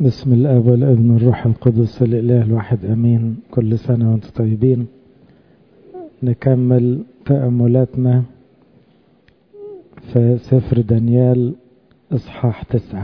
بسم الاب والابن والروح القدس الاله الواحد امين كل سنه وانتم طيبين نكمل تاملاتنا في سفر دانيال اصحاح تسعه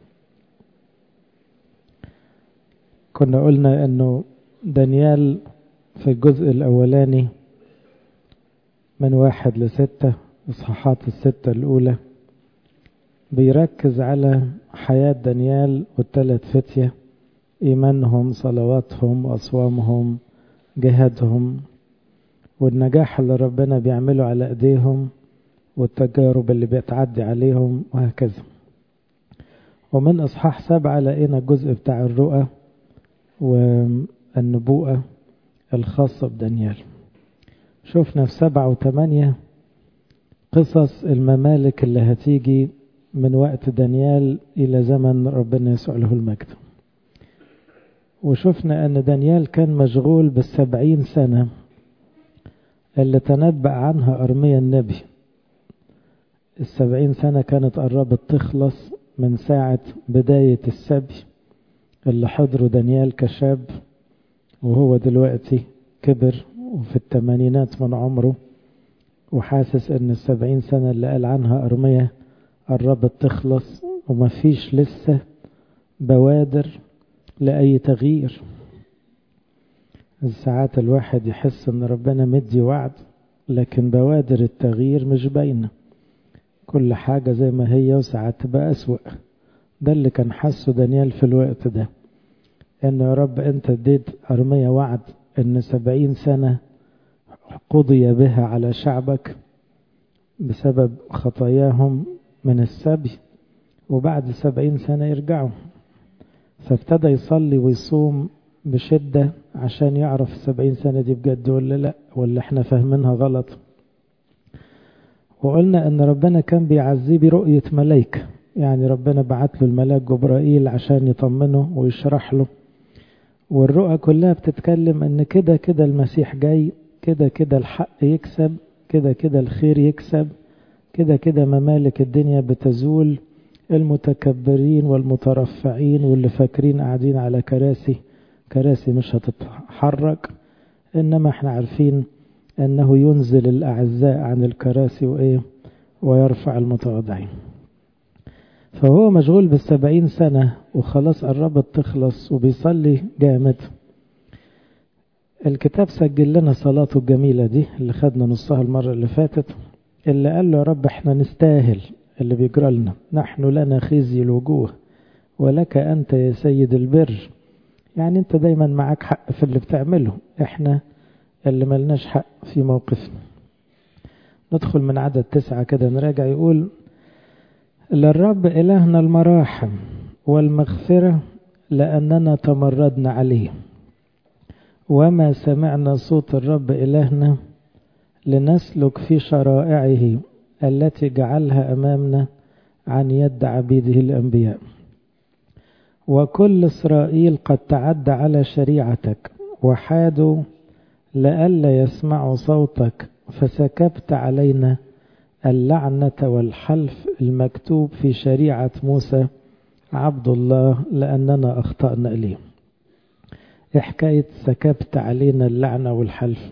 كنا قلنا انه دانيال في الجزء الاولاني من واحد لستة اصحاحات الستة الاولى بيركز على حياة دانيال والثلاث فتية إيمانهم صلواتهم وأصوامهم جهادهم والنجاح اللي ربنا بيعمله على إيديهم والتجارب اللي بيتعدي عليهم وهكذا ومن إصحاح سبعة لقينا الجزء بتاع الرؤى والنبوءة الخاصة بدانيال شفنا في سبعة وثمانية قصص الممالك اللي هتيجي من وقت دانيال إلى زمن ربنا يسوع له المجد وشفنا أن دانيال كان مشغول بالسبعين سنة اللي تنبأ عنها أرميا النبي السبعين سنة كانت قربت تخلص من ساعة بداية السبي اللي حضره دانيال كشاب وهو دلوقتي كبر وفي الثمانينات من عمره وحاسس ان السبعين سنة اللي قال عنها أرميا قربت تخلص ومفيش لسه بوادر لأي تغيير ساعات الواحد يحس ان ربنا مدي وعد لكن بوادر التغيير مش باينة كل حاجة زي ما هي وساعات تبقى أسوأ ده اللي كان حاسه دانيال في الوقت ده ان يا رب انت اديت أرمية وعد ان سبعين سنة قضي بها على شعبك بسبب خطاياهم من السبي وبعد سبعين سنة يرجعوا فابتدى يصلي ويصوم بشدة عشان يعرف السبعين سنة دي بجد ولا لا ولا احنا فاهمينها غلط وقلنا ان ربنا كان بيعزيه برؤية ملايكة يعني ربنا بعت له الملاك جبرائيل عشان يطمنه ويشرح له والرؤى كلها بتتكلم ان كده كده المسيح جاي كده كده الحق يكسب كده كده الخير يكسب كده كده ممالك الدنيا بتزول المتكبرين والمترفعين واللي فاكرين قاعدين على كراسي كراسي مش هتتحرك انما احنا عارفين انه ينزل الاعزاء عن الكراسي وايه ويرفع المتواضعين فهو مشغول بالسبعين سنة وخلاص قربت تخلص وبيصلي جامد الكتاب سجل لنا صلاته الجميلة دي اللي خدنا نصها المرة اللي فاتت اللي قال له يا رب احنا نستاهل اللي بيجرى لنا نحن لنا خزي الوجوه ولك أنت يا سيد البر يعني أنت دايما معاك حق في اللي بتعمله احنا اللي ملناش حق في موقفنا ندخل من عدد تسعة كده نراجع يقول للرب إلهنا المراحم والمغفرة لأننا تمردنا عليه وما سمعنا صوت الرب إلهنا لنسلك في شرائعه التي جعلها أمامنا عن يد عبيده الأنبياء وكل إسرائيل قد تعدى على شريعتك وحادوا لئلا يسمعوا صوتك فسكبت علينا اللعنة والحلف المكتوب في شريعة موسى عبد الله لأننا أخطأنا إليه حكاية سكبت علينا اللعنة والحلف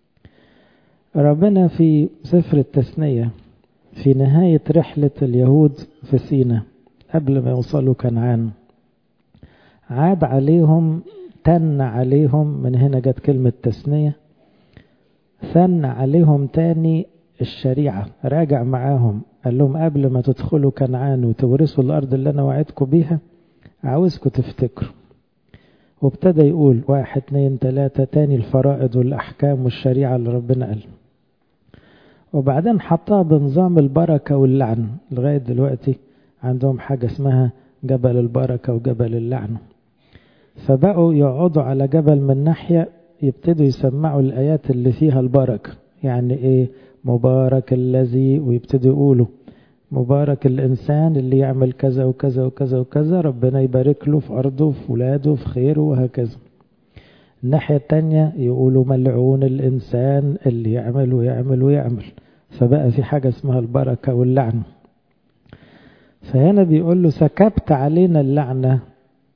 ربنا في سفر التثنية في نهاية رحلة اليهود في سينا قبل ما يوصلوا كنعان عاد عليهم تن عليهم من هنا جت كلمة تثنية ثن عليهم تاني الشريعة راجع معاهم قال لهم قبل ما تدخلوا كنعان وتورثوا الأرض اللي أنا وعدكم بيها عاوزكم تفتكروا وابتدى يقول واحد اتنين تلاتة تاني الفرائض والأحكام والشريعة اللي ربنا قال وبعدين حطها بنظام البركة واللعن لغاية دلوقتي عندهم حاجة اسمها جبل البركة وجبل اللعن فبقوا يقعدوا على جبل من ناحية يبتدوا يسمعوا الآيات اللي فيها البركة يعني ايه مبارك الذي ويبتدوا يقولوا مبارك الإنسان اللي يعمل كذا وكذا وكذا وكذا ربنا يبارك له في أرضه في ولاده في خيره وهكذا الناحية التانية يقولوا ملعون الإنسان اللي يعمل ويعمل ويعمل فبقى في حاجة اسمها البركة واللعنة فهنا بيقول له سكبت علينا اللعنة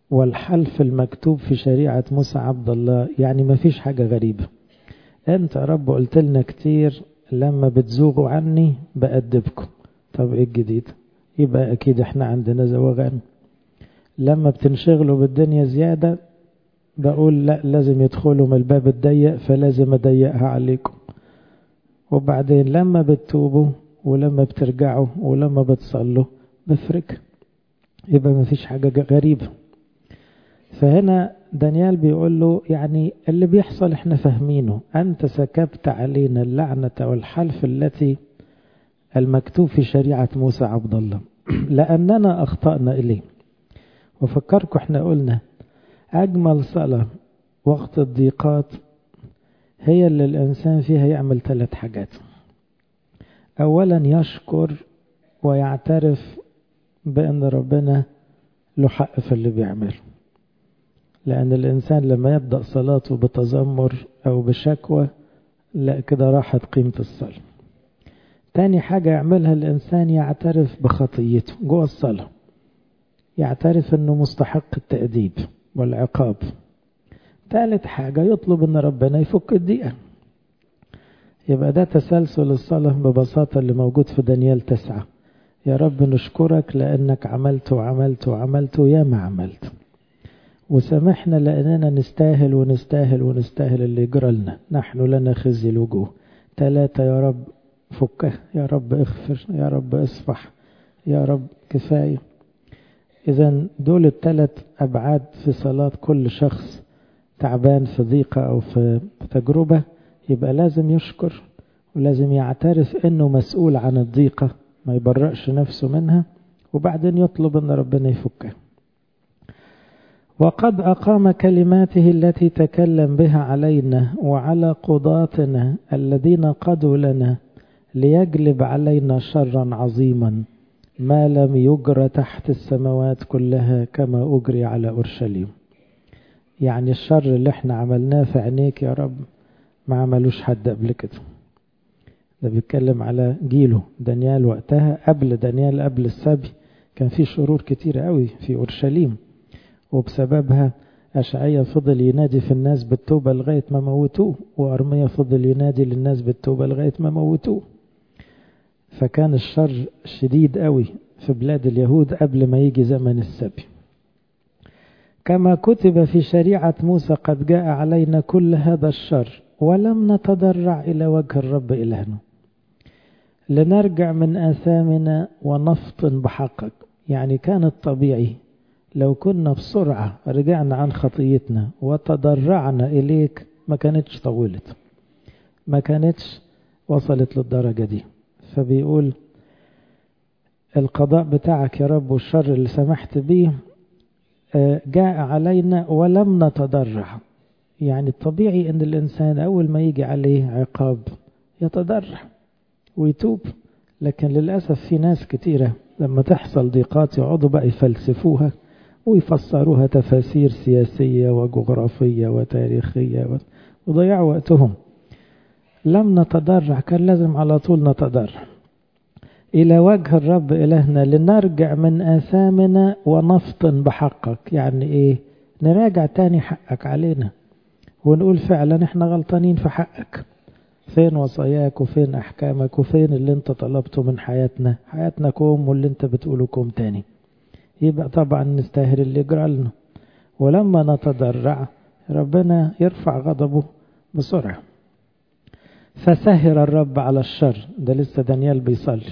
والحلف المكتوب في شريعة موسى عبد الله يعني ما فيش حاجة غريبة انت يا رب قلت لنا كتير لما بتزوغوا عني بأدبكم طب ايه الجديد يبقى اكيد احنا عندنا زواغان لما بتنشغلوا بالدنيا زيادة بقول لا لازم يدخلوا من الباب الضيق فلازم اضيقها عليكم وبعدين لما بتتوبوا ولما بترجعوا ولما بتصلوا بفرق يبقى ما فيش حاجة غريبة فهنا دانيال بيقول له يعني اللي بيحصل احنا فاهمينه أنت سكبت علينا اللعنة والحلف التي المكتوب في شريعة موسى عبد الله لأننا أخطأنا إليه وفكركم احنا قلنا أجمل صلاة وقت الضيقات هي اللي الإنسان فيها يعمل ثلاث حاجات أولا يشكر ويعترف بأن ربنا له حق في اللي بيعمله لأن الإنسان لما يبدأ صلاته بتذمر أو بشكوى لا كده راحت قيمة الصلاة تاني حاجة يعملها الإنسان يعترف بخطيته جوه الصلاة يعترف أنه مستحق التأديب والعقاب ثالث حاجة يطلب أن ربنا يفك الضيقة يبقى ده تسلسل الصلاة ببساطة اللي موجود في دانيال تسعة يا رب نشكرك لأنك عملت وعملت وعملت ويا ما عملت وسامحنا لأننا نستاهل ونستاهل ونستاهل اللي يجرى لنا نحن لنا خزي الوجوه ثلاثة يا رب فكه يا رب اغفر يا رب اصفح يا رب كفاية إذا دول الثلاث أبعاد في صلاة كل شخص تعبان في ضيقة أو في تجربة يبقى لازم يشكر ولازم يعترف أنه مسؤول عن الضيقة ما يبرأش نفسه منها وبعدين يطلب أن ربنا يفكها وقد أقام كلماته التي تكلم بها علينا وعلى قضاتنا الذين قضوا لنا ليجلب علينا شرا عظيما ما لم يجر تحت السماوات كلها كما أجري على أورشليم يعني الشر اللي احنا عملناه في عينيك يا رب ما عملوش حد قبل كده ده بيتكلم على جيله دانيال وقتها قبل دانيال قبل السبي كان في شرور كتيرة قوي في أورشليم وبسببها أشعية فضل ينادي في الناس بالتوبة لغاية ما موتوه وأرمية فضل ينادي للناس بالتوبة لغاية ما موتوه فكان الشر شديد قوي في بلاد اليهود قبل ما يجي زمن السبي كما كتب في شريعة موسى قد جاء علينا كل هذا الشر ولم نتضرع إلى وجه الرب إلهنا لنرجع من آثامنا ونفطن بحقك يعني كان الطبيعي لو كنا بسرعة رجعنا عن خطيتنا وتضرعنا إليك ما كانتش طولت ما كانتش وصلت للدرجة دي فبيقول القضاء بتاعك يا رب والشر اللي سمحت بيه جاء علينا ولم نتضرع يعني الطبيعي ان الانسان اول ما يجي عليه عقاب يتضرع ويتوب لكن للاسف في ناس كتيره لما تحصل ضيقات يقعدوا بقى يفلسفوها ويفسروها تفاسير سياسيه وجغرافيه وتاريخيه وضيعوا وقتهم لم نتضرع كان لازم على طول نتضرع إلى وجه الرب إلهنا لنرجع من آثامنا ونفطن بحقك يعني إيه نراجع تاني حقك علينا ونقول فعلا احنا غلطانين في حقك فين وصاياك وفين أحكامك وفين اللي انت طلبته من حياتنا حياتنا كوم واللي انت بتقوله كوم تاني يبقى طبعا نستاهل اللي يجرى لنا ولما نتضرع ربنا يرفع غضبه بسرعة فسهر الرب على الشر ده لسه دانيال بيصلي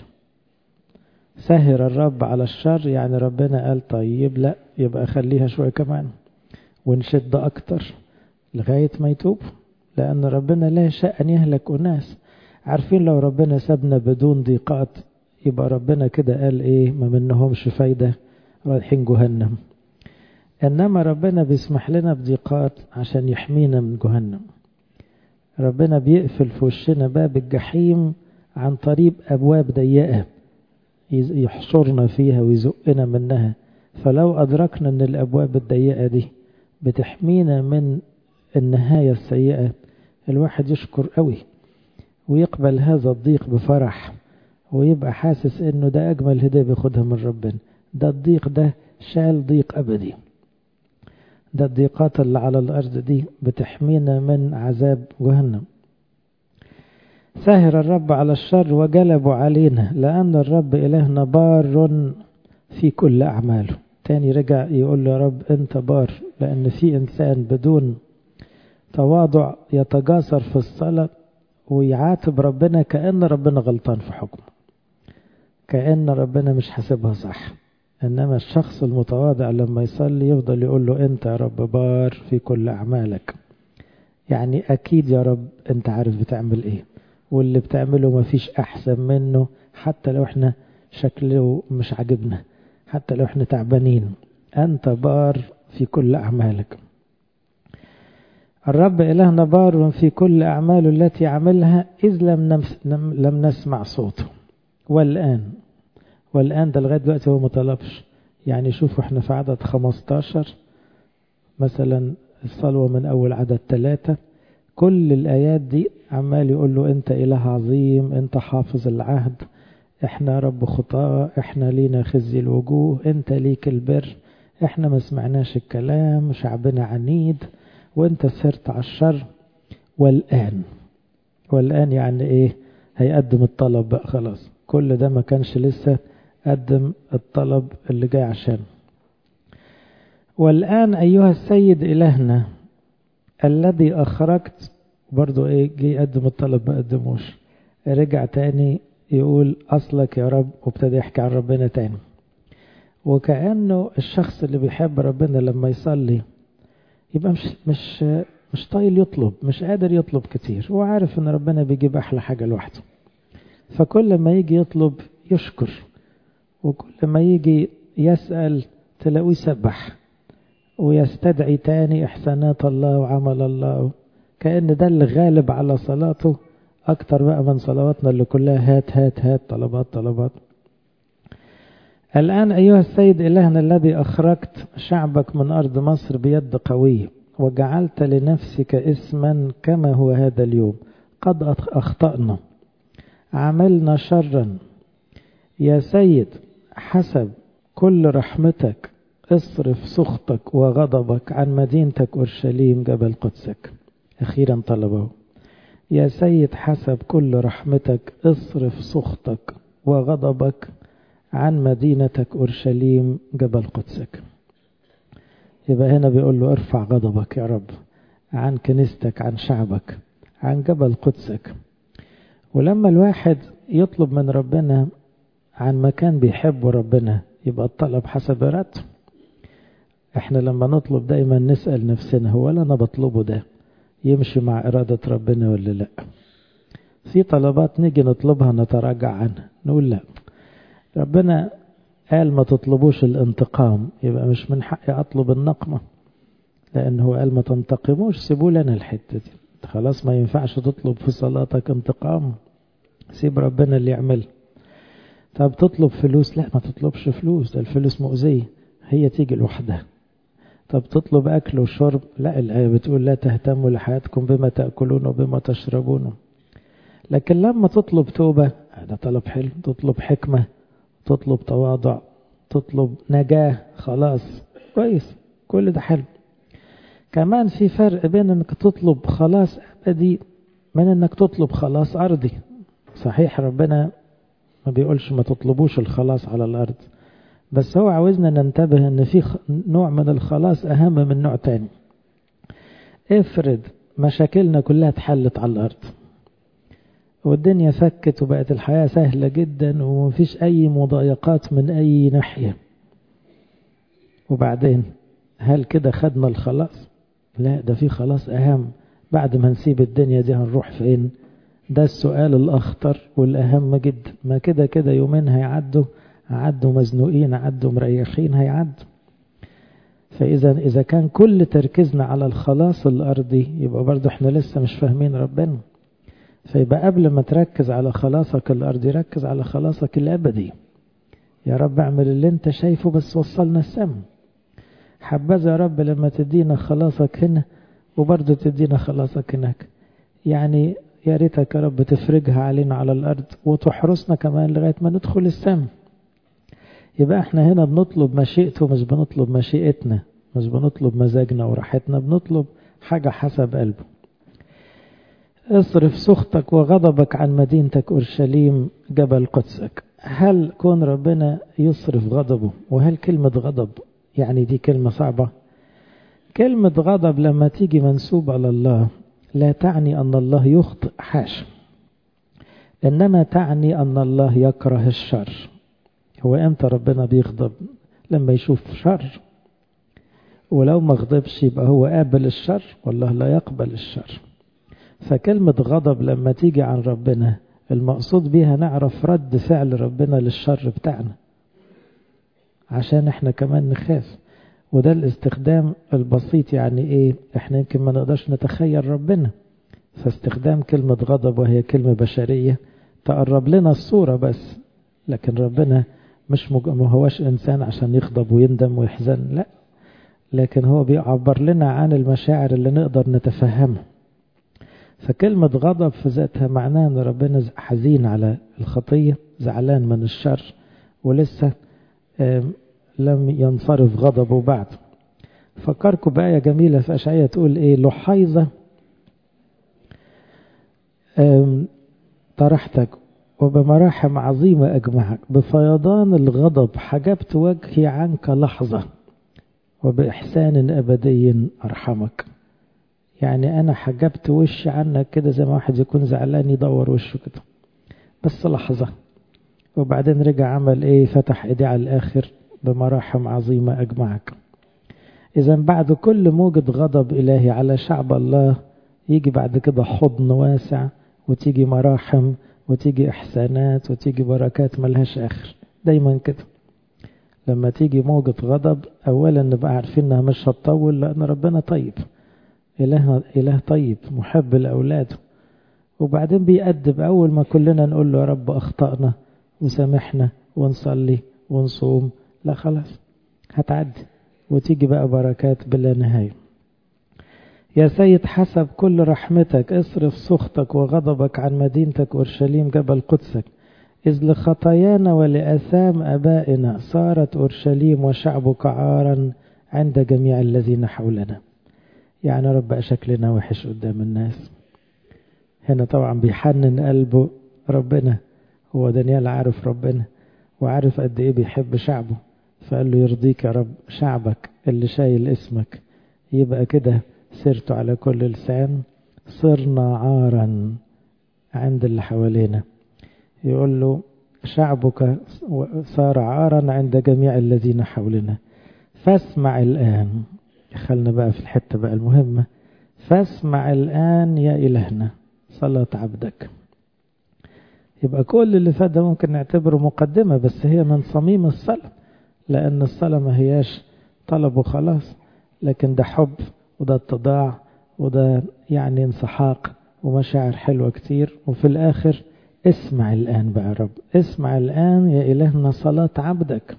سهر الرب على الشر يعني ربنا قال طيب لا يبقى خليها شوية كمان ونشد أكتر لغاية ما يتوب لأن ربنا لا يشاء أن يهلك أناس عارفين لو ربنا سابنا بدون ضيقات يبقى ربنا كده قال إيه ما منهمش فايدة رايحين جهنم إنما ربنا بيسمح لنا بضيقات عشان يحمينا من جهنم ربنا بيقفل في وشنا باب الجحيم عن طريق أبواب ضيقة يحشرنا فيها ويزقنا منها فلو أدركنا أن الأبواب الضيقة دي بتحمينا من النهاية السيئة الواحد يشكر قوي ويقبل هذا الضيق بفرح ويبقى حاسس انه ده اجمل هدية بياخدها من ربنا ده الضيق ده شال ضيق ابدي ده الضيقات اللي على الأرض دي بتحمينا من عذاب جهنم سهر الرب على الشر وجلبوا علينا لأن الرب إلهنا بار في كل أعماله تاني رجع يقول له يا رب أنت بار لأن في إنسان بدون تواضع يتجاسر في الصلاة ويعاتب ربنا كأن ربنا غلطان في حكمه كأن ربنا مش حاسبها صح إنما الشخص المتواضع لما يصلي يفضل يقول له أنت يا رب بار في كل أعمالك يعني أكيد يا رب أنت عارف بتعمل إيه واللي بتعمله مفيش أحسن منه حتى لو إحنا شكله مش عاجبنا حتى لو إحنا تعبانين أنت بار في كل أعمالك الرب إلهنا بار في كل أعماله التي عملها إذ لم, لم نسمع صوته والآن والآن ده لغاية دلوقتي هو مطلبش يعني شوفوا احنا في عدد 15 مثلا الصلوة من أول عدد ثلاثة كل الآيات دي عمال يقول له أنت إله عظيم أنت حافظ العهد احنا رب خطاة احنا لينا خزي الوجوه انت ليك البر احنا ما سمعناش الكلام شعبنا عنيد وانت سرت على الشر والآن والآن يعني ايه هيقدم الطلب بقى خلاص كل ده ما كانش لسه قدم الطلب اللي جاي عشان والآن أيها السيد إلهنا الذي أخرجت برضو إيه جه يقدم الطلب ما قدموش رجع تاني يقول أصلك يا رب وابتدى يحكي عن ربنا تاني وكأنه الشخص اللي بيحب ربنا لما يصلي يبقى مش مش مش طايل يطلب مش قادر يطلب كتير هو عارف ان ربنا بيجيب احلى حاجة لوحده فكل ما يجي يطلب يشكر وكل ما يجي يسأل تلاقيه يسبح ويستدعي تاني إحسانات الله وعمل الله كأن ده اللي غالب على صلاته أكتر بقى من صلواتنا اللي كلها هات هات هات طلبات طلبات الآن أيها السيد إلهنا الذي أخرجت شعبك من أرض مصر بيد قوية وجعلت لنفسك اسما كما هو هذا اليوم قد أخطأنا عملنا شرا يا سيد حسب كل رحمتك اصرف سخطك وغضبك عن مدينتك أورشليم جبل قدسك أخيرا طلبه يا سيد حسب كل رحمتك اصرف سخطك وغضبك عن مدينتك أورشليم جبل قدسك يبقى هنا بيقول له ارفع غضبك يا رب عن كنيستك عن شعبك عن جبل قدسك ولما الواحد يطلب من ربنا عن مكان بيحبه ربنا يبقى الطلب حسب إرادته احنا لما نطلب دايما نسأل نفسنا هو اللي انا بطلبه ده يمشي مع إرادة ربنا ولا لا في طلبات نيجي نطلبها نتراجع عنها نقول لا ربنا قال ما تطلبوش الانتقام يبقى مش من حقي أطلب النقمة لأن هو قال ما تنتقموش سيبوا لنا الحتة دي خلاص ما ينفعش تطلب في صلاتك انتقام سيب ربنا اللي يعمل طب تطلب فلوس لا ما تطلبش فلوس ده الفلوس مؤذية هي تيجي لوحدها طب تطلب أكل وشرب لا الآية بتقول لا تهتموا لحياتكم بما تأكلون وبما تشربون لكن لما تطلب توبة هذا طلب حلو تطلب حكمة تطلب تواضع تطلب نجاة خلاص كويس كل ده حلو كمان في فرق بين انك تطلب خلاص أبدي من انك تطلب خلاص أرضي صحيح ربنا ما بيقولش ما تطلبوش الخلاص على الأرض بس هو عاوزنا ننتبه ان في نوع من الخلاص اهم من نوع تاني افرض مشاكلنا كلها اتحلت على الارض والدنيا فكت وبقت الحياة سهلة جدا ومفيش اي مضايقات من اي ناحية وبعدين هل كده خدنا الخلاص لا ده في خلاص اهم بعد ما نسيب الدنيا دي هنروح فين ده السؤال الاخطر والاهم جدا ما كده كده يومين هيعدوا عدوا مزنوقين عدوا مريحين هيعدوا فإذا إذا كان كل تركيزنا على الخلاص الأرضي يبقى برضه إحنا لسه مش فاهمين ربنا فيبقى قبل ما تركز على خلاصك الأرضي ركز على خلاصك الأبدي يا رب اعمل اللي انت شايفه بس وصلنا السم حبذا يا رب لما تدينا خلاصك هنا وبرضه تدينا خلاصك هناك يعني يا ريتك يا رب تفرجها علينا على الأرض وتحرسنا كمان لغاية ما ندخل السم يبقى احنا هنا بنطلب مشيئته مش بنطلب مشيئتنا مش بنطلب مزاجنا وراحتنا بنطلب حاجة حسب قلبه اصرف سخطك وغضبك عن مدينتك أورشليم جبل قدسك هل كون ربنا يصرف غضبه وهل كلمة غضب يعني دي كلمة صعبة كلمة غضب لما تيجي منسوبة على الله لا تعني أن الله يخطئ حاشا إنما تعني أن الله يكره الشر هو إمتى ربنا بيغضب لما يشوف شر ولو ما غضبش يبقى هو قابل الشر والله لا يقبل الشر فكلمة غضب لما تيجي عن ربنا المقصود بيها نعرف رد فعل ربنا للشر بتاعنا عشان احنا كمان نخاف وده الاستخدام البسيط يعني ايه احنا يمكن ما نقدرش نتخيل ربنا فاستخدام كلمة غضب وهي كلمة بشرية تقرب لنا الصورة بس لكن ربنا مش مج... ما هوش إنسان عشان يغضب ويندم ويحزن لا لكن هو بيعبر لنا عن المشاعر اللي نقدر نتفهمها فكلمة غضب في ذاتها معناها أن ربنا حزين على الخطية زعلان من الشر ولسه لم ينصرف غضبه بعد فكركم بآية جميلة في أشعية تقول إيه لحيظة طرحتك وبمراحم عظيمة أجمعك بفيضان الغضب حجبت وجهي عنك لحظة وبإحسان أبدي أرحمك يعني أنا حجبت وشي عنك كده زي ما واحد يكون زعلان يدور وشه كده بس لحظة وبعدين رجع عمل إيه فتح إيديه على الآخر بمراحم عظيمة أجمعك إذا بعد كل موجة غضب إلهي على شعب الله يجي بعد كده حضن واسع وتيجي مراحم وتيجي إحسانات وتيجي بركات ملهاش آخر دايما كده لما تيجي موجة غضب أولا نبقى عارفين إنها مش هتطول لأن ربنا طيب إله, إله طيب محب لأولاده وبعدين بيأدب أول ما كلنا نقول له يا رب أخطأنا وسامحنا ونصلي ونصوم لا خلاص هتعدي وتيجي بقى بركات بلا نهاية يا سيد حسب كل رحمتك اصرف سخطك وغضبك عن مدينتك أورشليم جبل قدسك إذ لخطايانا ولأثام أبائنا صارت أورشليم وشعبك عارا عند جميع الذين حولنا يعني رب شكلنا وحش قدام الناس هنا طبعا بيحنن قلبه ربنا هو دانيال عارف ربنا وعارف قد ايه بيحب شعبه فقال له يرضيك يا رب شعبك اللي شايل اسمك يبقى كده سرت على كل لسان صرنا عارا عند اللي حوالينا يقول له شعبك صار عارا عند جميع الذين حولنا فاسمع الآن خلنا بقى في الحتة بقى المهمة فاسمع الآن يا إلهنا صلاة عبدك يبقى كل اللي فات ده ممكن نعتبره مقدمة بس هي من صميم الصلاة لأن الصلاة ما هياش طلب وخلاص لكن ده حب وده اتضاع وده يعني انسحاق ومشاعر حلوة كتير وفي الآخر اسمع الآن بقى رب اسمع الآن يا إلهنا صلاة عبدك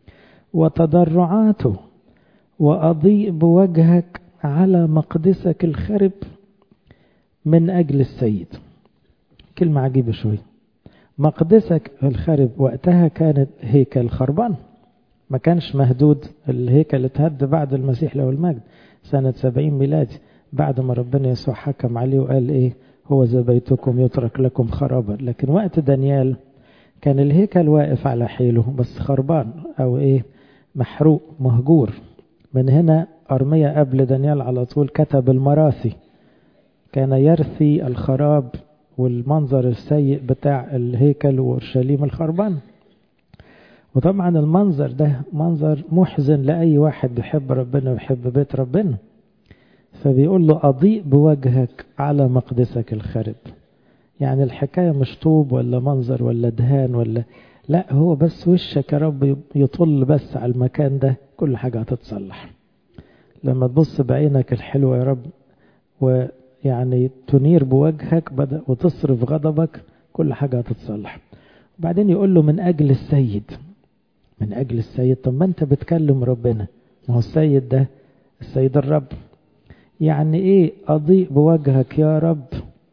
وتضرعاته وأضيء بوجهك على مقدسك الخرب من أجل السيد كلمة عجيبة شوي مقدسك الخرب وقتها كانت هيكل خربان ما كانش مهدود الهيكل اتهد بعد المسيح له المجد سنة سبعين ميلادي بعد ما ربنا يسوع حكم عليه وقال ايه هو ذا بيتكم يترك لكم خرابا لكن وقت دانيال كان الهيكل واقف على حيله بس خربان او ايه محروق مهجور من هنا أرمية قبل دانيال على طول كتب المراثي كان يرثي الخراب والمنظر السيء بتاع الهيكل وأورشليم الخربان وطبعا المنظر ده منظر محزن لأي واحد بيحب ربنا ويحب بيت ربنا فبيقول له أضيء بوجهك على مقدسك الخرب يعني الحكاية مش طوب ولا منظر ولا دهان ولا لا هو بس وشك يا رب يطل بس على المكان ده كل حاجة هتتصلح لما تبص بعينك الحلوة يا رب ويعني تنير بوجهك بدأ وتصرف غضبك كل حاجة هتتصلح وبعدين يقول له من أجل السيد من أجل السيد طب ما أنت بتكلم ربنا ما هو السيد ده السيد الرب يعني إيه أضيء بوجهك يا رب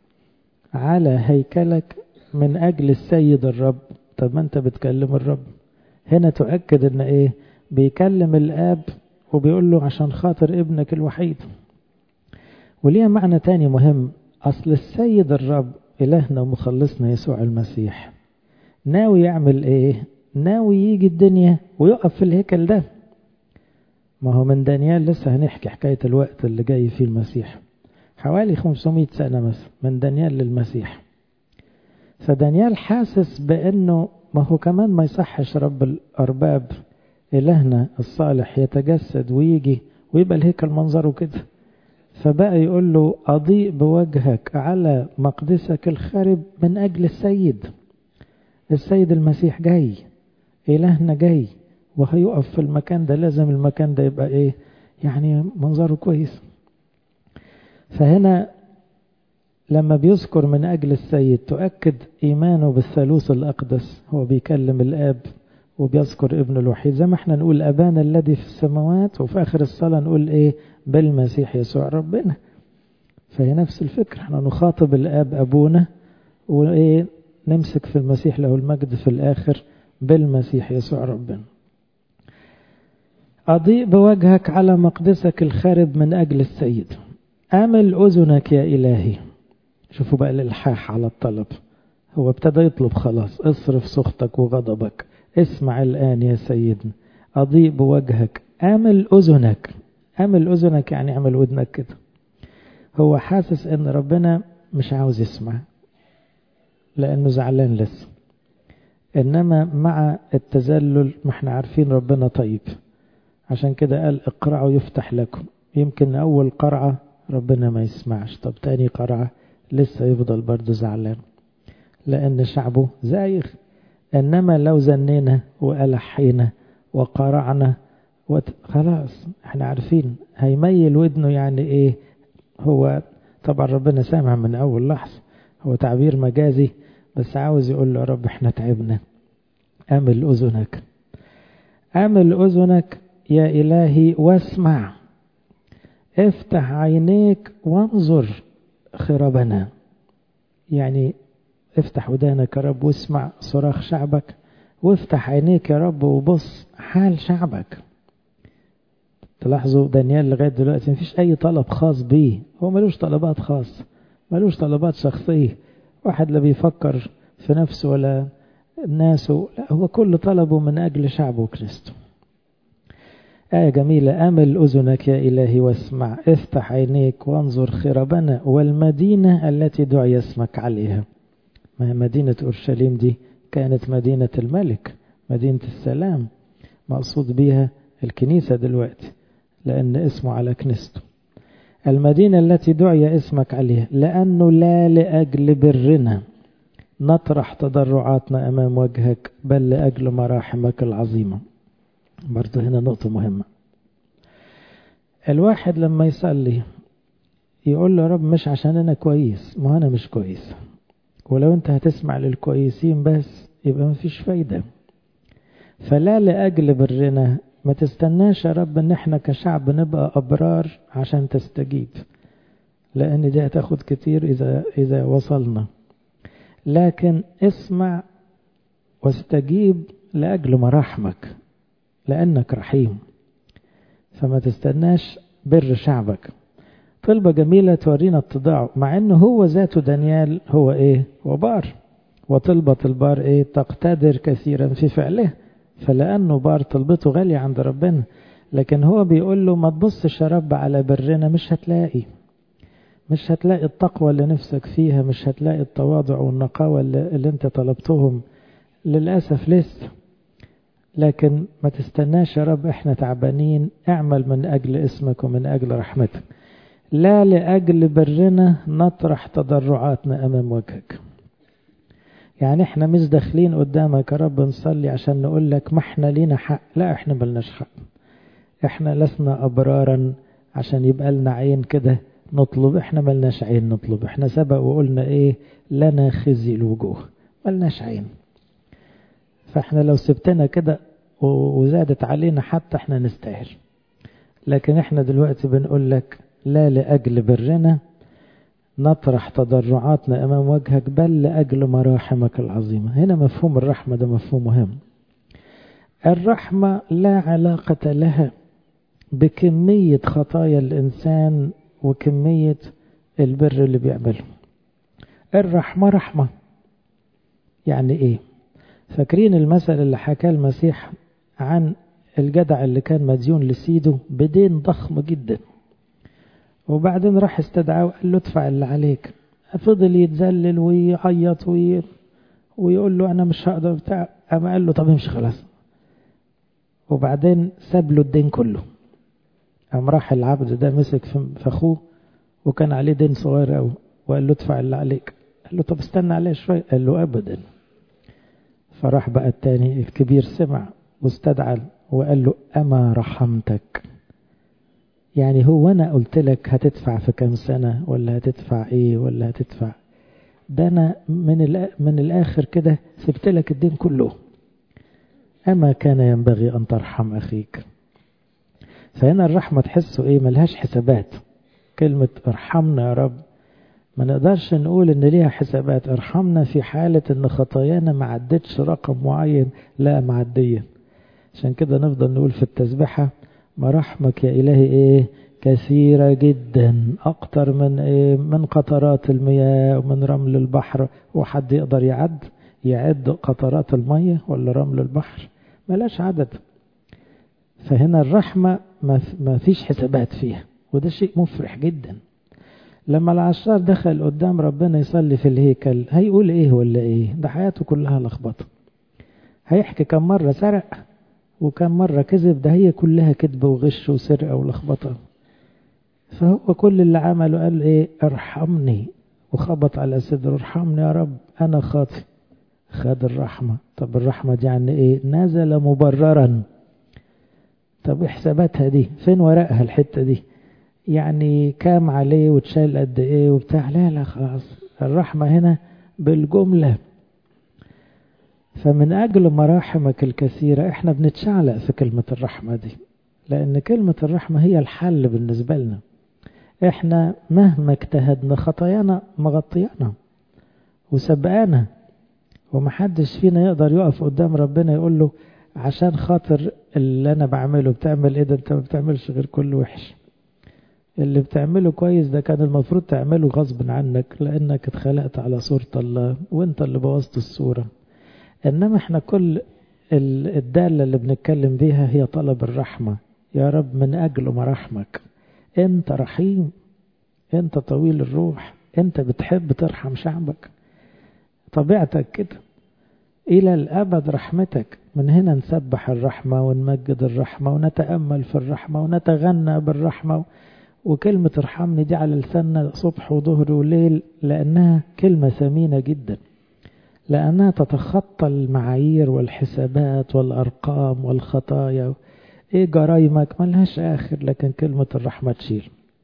على هيكلك من أجل السيد الرب طب ما أنت بتكلم الرب هنا تؤكد أن إيه بيكلم الآب وبيقول له عشان خاطر ابنك الوحيد وليها معنى تاني مهم أصل السيد الرب إلهنا ومخلصنا يسوع المسيح ناوي يعمل إيه ناوي يجي الدنيا ويقف في الهيكل ده ما هو من دانيال لسه هنحكي حكاية الوقت اللي جاي فيه المسيح حوالي 500 سنة مثلا من دانيال للمسيح فدانيال حاسس بأنه ما هو كمان ما يصحش رب الأرباب إلهنا الصالح يتجسد ويجي ويبقى الهيكل منظره كده فبقى يقول له أضيء بوجهك على مقدسك الخارب من أجل السيد السيد المسيح جاي إلهنا جاي وهيقف في المكان ده لازم المكان ده يبقى إيه يعني منظره كويس فهنا لما بيذكر من أجل السيد تؤكد إيمانه بالثالوث الأقدس هو بيكلم الآب وبيذكر ابن الوحيد زي ما احنا نقول أبانا الذي في السماوات وفي آخر الصلاة نقول إيه بالمسيح يسوع ربنا فهي نفس الفكرة احنا نخاطب الآب أبونا وإيه نمسك في المسيح له المجد في الآخر بالمسيح يسوع ربنا أضيء بوجهك على مقدسك الخارب من أجل السيد أمل أذنك يا إلهي شوفوا بقى الإلحاح على الطلب هو ابتدى يطلب خلاص اصرف سخطك وغضبك اسمع الآن يا سيدنا أضيء بوجهك أمل أذنك أمل أذنك يعني اعمل ودنك كده هو حاسس ان ربنا مش عاوز يسمع لأنه زعلان لسه إنما مع التذلل ما احنا عارفين ربنا طيب عشان كده قال اقرعوا يفتح لكم يمكن أول قرعة ربنا ما يسمعش طب تاني قرعة لسه يفضل برضه زعلان لأن شعبه زايغ إنما لو زنينا وألحينا وقرعنا وت... خلاص احنا عارفين هيميل ودنه يعني ايه هو طبعا ربنا سامع من أول لحظة هو تعبير مجازي بس عاوز يقول له يا رب احنا تعبنا أمل أذنك أمل أذنك يا إلهي واسمع افتح عينيك وانظر خرابنا يعني افتح ودانك يا رب واسمع صراخ شعبك وافتح عينيك يا رب وبص حال شعبك تلاحظوا دانيال لغاية دلوقتي مفيش أي طلب خاص بيه هو ملوش طلبات خاصة ملوش طلبات شخصية واحد لا بيفكر في نفسه ولا الناس لا هو كل طلبه من أجل شعبه وكنيسته آية جميلة أمل أذنك يا إلهي واسمع افتح عينيك وانظر خربنا والمدينة التي دعي اسمك عليها ما مدينة أورشليم دي كانت مدينة الملك مدينة السلام مقصود بها الكنيسة دلوقتي لأن اسمه على كنيسته المدينة التي دعي اسمك عليها لأنه لا لأجل برنا نطرح تضرعاتنا أمام وجهك بل لأجل مراحمك العظيمة برضه هنا نقطة مهمة الواحد لما يصلي يقول له يا رب مش عشان أنا كويس ما أنا مش كويس ولو أنت هتسمع للكويسين بس يبقى مفيش فايدة فلا لأجل برنا ما تستناش يا رب ان احنا كشعب نبقى ابرار عشان تستجيب لان دي هتاخد كتير اذا اذا وصلنا لكن اسمع واستجيب لاجل مراحمك لانك رحيم فما تستناش بر شعبك طلبة جميلة تورينا اتضاعه مع انه هو ذاته دانيال هو ايه هو بار وطلبة البار ايه تقتدر كثيرا في فعله فلأنه بار طلبته غالية عند ربنا لكن هو بيقول له ما تبصش يا رب على برنا مش هتلاقي مش هتلاقي التقوى اللي نفسك فيها مش هتلاقي التواضع والنقاوة اللي, اللي انت طلبتهم للأسف لسه لكن ما تستناش يا رب احنا تعبانين اعمل من أجل اسمك ومن أجل رحمتك لا لأجل برنا نطرح تضرعاتنا أمام وجهك يعني احنا مش داخلين قدامك يا رب نصلي عشان نقول لك ما احنا لينا حق لا احنا ملناش حق احنا لسنا ابرارا عشان يبقى لنا عين كده نطلب احنا ملناش عين نطلب احنا سبق وقلنا ايه لنا خزي الوجوه ملناش عين فاحنا لو سبتنا كده وزادت علينا حتى احنا نستاهل لكن احنا دلوقتي بنقول لك لا لأجل برنا نطرح تضرعاتنا أمام وجهك بل لأجل مراحمك العظيمة هنا مفهوم الرحمة ده مفهوم مهم الرحمة لا علاقة لها بكمية خطايا الإنسان وكمية البر اللي بيعمله الرحمة رحمة يعني إيه فاكرين المثل اللي حكاه المسيح عن الجدع اللي كان مديون لسيده بدين ضخم جدا وبعدين راح استدعاه وقال له ادفع اللي عليك فضل يتذلل ويعيط وي... ويقول له انا مش هقدر بتاع اما قال له طب امشي خلاص وبعدين ساب له الدين كله قام راح العبد ده مسك في اخوه وكان عليه دين صغير قوي وقال له ادفع اللي عليك قال له طب استنى عليه شويه قال له ابدا فراح بقى التاني الكبير سمع واستدعى وقال له اما رحمتك يعني هو انا قلت لك هتدفع في كام سنه ولا هتدفع ايه ولا هتدفع ده انا من من الاخر كده سبت لك الدين كله اما كان ينبغي ان ترحم اخيك فهنا الرحمه تحسوا ايه ملهاش حسابات كلمه ارحمنا يا رب ما نقدرش نقول ان ليها حسابات ارحمنا في حاله ان خطايانا ما عدتش رقم معين لا معديه عشان كده نفضل نقول في التسبيحه مراحمك يا إلهي إيه كثيرة جدا أكتر من إيه من قطرات المياه ومن رمل البحر وحد يقدر يعد يعد قطرات المية ولا رمل البحر ملاش عدد فهنا الرحمة ما فيش حسابات فيها وده شيء مفرح جدا لما العشار دخل قدام ربنا يصلي في الهيكل هيقول ايه ولا ايه ده حياته كلها لخبطه هيحكي كم مرة سرق وكم مرة كذب ده هي كلها كذب وغش وسرقة ولخبطة فهو كل اللي عمله قال ايه ارحمني وخبط على صدره ارحمني يا رب انا خاطئ خد الرحمة طب الرحمة دي يعني ايه نزل مبررا طب حساباتها دي فين ورقها الحتة دي يعني كام عليه وتشال قد ايه وبتاع لا لا خلاص الرحمة هنا بالجملة فمن أجل مراحمك الكثيرة احنا بنتشعلق في كلمة الرحمة دي لأن كلمة الرحمة هي الحل بالنسبة لنا احنا مهما اجتهدنا خطايانا مغطيانا وسبقانا ومحدش فينا يقدر يقف قدام ربنا يقول له عشان خاطر اللي انا بعمله بتعمل ايه ده انت ما بتعملش غير كل وحش اللي بتعمله كويس ده كان المفروض تعمله غصب عنك لانك اتخلقت على صورة الله وانت اللي بوظت الصورة انما احنا كل الدالة اللي بنتكلم بيها هي طلب الرحمة يا رب من اجل مراحمك انت رحيم انت طويل الروح انت بتحب ترحم شعبك طبيعتك كده الى الابد رحمتك من هنا نسبح الرحمة ونمجد الرحمة ونتأمل في الرحمة ونتغنى بالرحمة وكلمة ارحمني دي على لساننا صبح وظهر وليل لأنها كلمة ثمينة جدا لأنها تتخطى المعايير والحسابات والأرقام والخطايا إيه جرايمك ملهاش آخر لكن كلمة الرحمة تشيل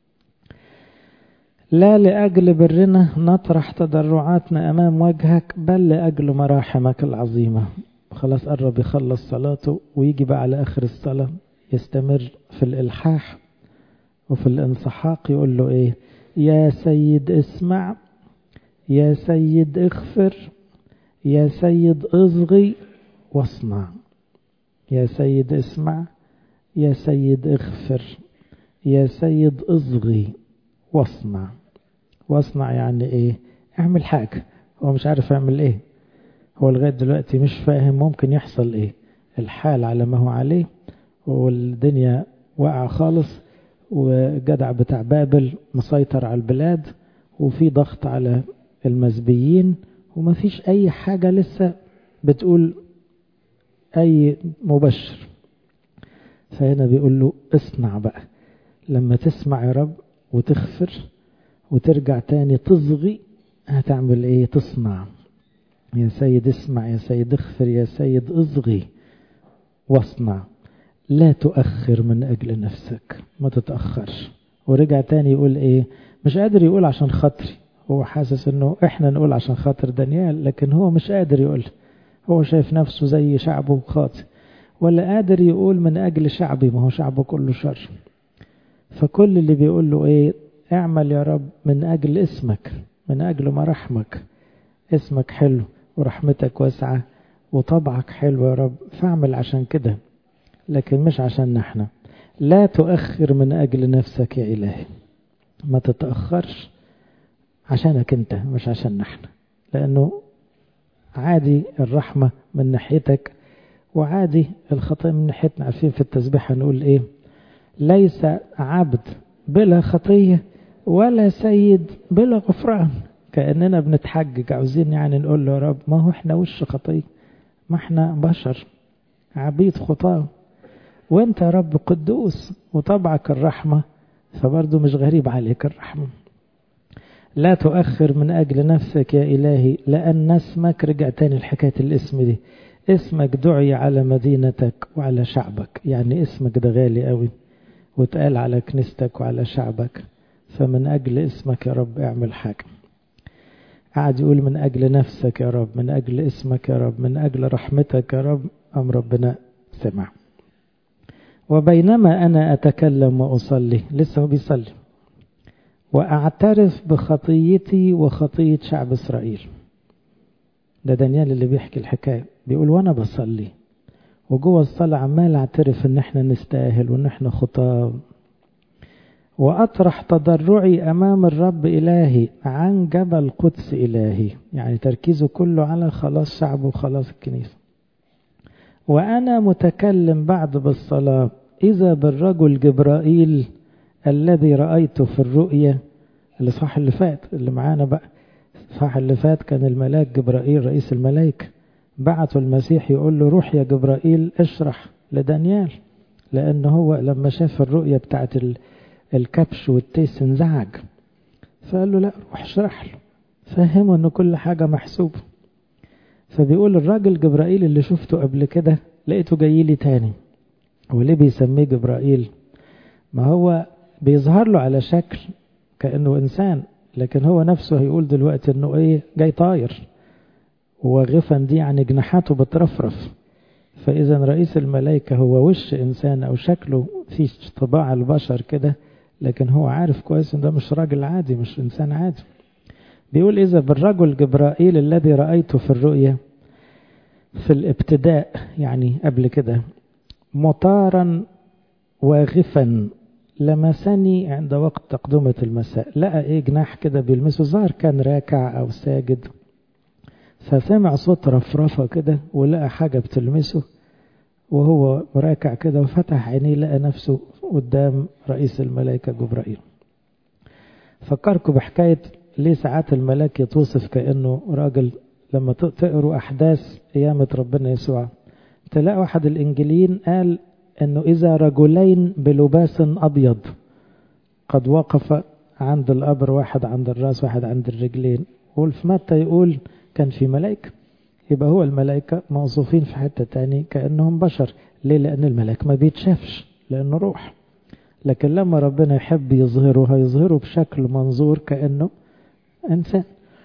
لا لأجل برنا نطرح تضرعاتنا أمام وجهك بل لأجل مراحمك العظيمة خلاص قرب يخلص صلاته ويجي بقى على آخر الصلاة يستمر في الإلحاح وفي الانصحاق يقول له إيه يا سيد اسمع يا سيد اغفر يا سيد اصغي واصنع يا سيد اسمع يا سيد اغفر يا سيد اصغي واصنع واصنع يعني ايه اعمل حاجة هو مش عارف يعمل ايه هو لغاية دلوقتي مش فاهم ممكن يحصل ايه الحال على ما هو عليه والدنيا واقعة خالص وجدع بتاع بابل مسيطر على البلاد وفي ضغط على المزبيين وما فيش اي حاجة لسه بتقول اي مبشر فهنا بيقول له اصنع بقى لما تسمع يا رب وتغفر وترجع تاني تصغي هتعمل ايه تصنع يا سيد اسمع يا سيد اغفر يا سيد اصغي واصنع لا تؤخر من اجل نفسك ما تتأخرش ورجع تاني يقول ايه مش قادر يقول عشان خاطري هو حاسس انه احنا نقول عشان خاطر دانيال لكن هو مش قادر يقول هو شايف نفسه زي شعبه خاطئ ولا قادر يقول من اجل شعبي ما هو شعبه كله شر فكل اللي بيقول له ايه اعمل يا رب من اجل اسمك من اجل مراحمك اسمك حلو ورحمتك واسعة وطبعك حلو يا رب فاعمل عشان كده لكن مش عشان احنا لا تؤخر من أجل نفسك يا إلهي ما تتأخرش عشانك أنت مش عشان نحن لأنه عادي الرحمة من ناحيتك وعادي الخطية من ناحيتنا عارفين في التسبيح هنقول إيه ليس عبد بلا خطية ولا سيد بلا غفران كأننا بنتحجج عاوزين يعني نقول له يا رب ما هو احنا وش خطية ما احنا بشر عبيد خطاه وانت يا رب قدوس وطبعك الرحمة فبرضه مش غريب عليك الرحمة لا تؤخر من أجل نفسك يا إلهي لأن اسمك رجع تاني الحكاية الاسم دي اسمك دعي على مدينتك وعلى شعبك يعني اسمك ده غالي قوي واتقال على كنيستك وعلى شعبك فمن أجل اسمك يا رب اعمل حاجة قعد يقول من أجل نفسك يا رب من أجل اسمك يا رب من أجل رحمتك يا رب أم ربنا سمع وبينما أنا أتكلم وأصلي لسه هو بيصلي وأعترف بخطيتي وخطية شعب إسرائيل ده دانيال اللي بيحكي الحكاية بيقول وأنا بصلي وجوه الصلاة عمال أعترف إن إحنا نستاهل وإن إحنا خطاة وأطرح تضرعي أمام الرب إلهي عن جبل قدس إلهي يعني تركيزه كله على خلاص شعبه وخلاص الكنيسة وأنا متكلم بعد بالصلاة إذا بالرجل جبرائيل الذي رأيته في الرؤية اللي صح اللي فات اللي معانا بقى صح اللي فات كان الملاك جبرائيل رئيس الملائكة بعته المسيح يقول له روح يا جبرائيل اشرح لدانيال لأن هو لما شاف الرؤية بتاعت الكبش والتيس انزعج فقال له لا روح اشرح له فهمه ان كل حاجة محسوبة فبيقول الراجل جبرائيل اللي شفته قبل كده لقيته جاي لي تاني وليه بيسميه جبرائيل ما هو بيظهر له على شكل كأنه إنسان لكن هو نفسه هيقول دلوقتي إنه إيه جاي طاير وغفا دي يعني جناحاته بترفرف فإذا رئيس الملائكة هو وش إنسان أو شكله في طباع البشر كده لكن هو عارف كويس إن ده مش راجل عادي مش إنسان عادي بيقول إذا بالرجل جبرائيل الذي رأيته في الرؤية في الابتداء يعني قبل كده مطارا واغفا لمسني عند وقت تقدمة المساء لقى ايه جناح كده بيلمسه ظهر كان راكع او ساجد فسمع صوت رفرفة كده ولقى حاجة بتلمسه وهو راكع كده وفتح عينيه لقى نفسه قدام رئيس الملائكة جبرائيل فكركم بحكاية ليه ساعات الملاك يتوصف كأنه راجل لما تقروا أحداث قيامة ربنا يسوع تلاقوا أحد الإنجيليين قال أنه إذا رجلين بلباس أبيض قد وقف عند القبر واحد عند الراس واحد عند الرجلين وفي متى يقول كان في ملائكة يبقى هو الملائكة موصوفين في حتة تاني كأنهم بشر ليه لأن الملاك ما بيتشافش لأنه روح لكن لما ربنا يحب يظهره هيظهره بشكل منظور كأنه إنسان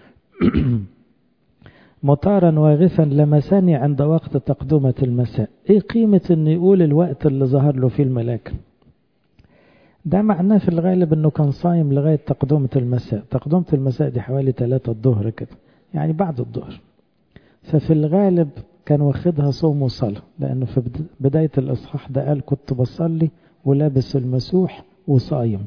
مطارا واغفا لمساني عند وقت تقدمة المساء ايه قيمة ان يقول الوقت اللي ظهر له فيه الملاك ده معناه في الغالب انه كان صايم لغاية تقدمة المساء تقدمة المساء دي حوالي 3 الظهر كده يعني بعد الظهر ففي الغالب كان واخدها صوم وصلاة لانه في بداية الاصحاح ده قال كنت بصلي ولابس المسوح وصايم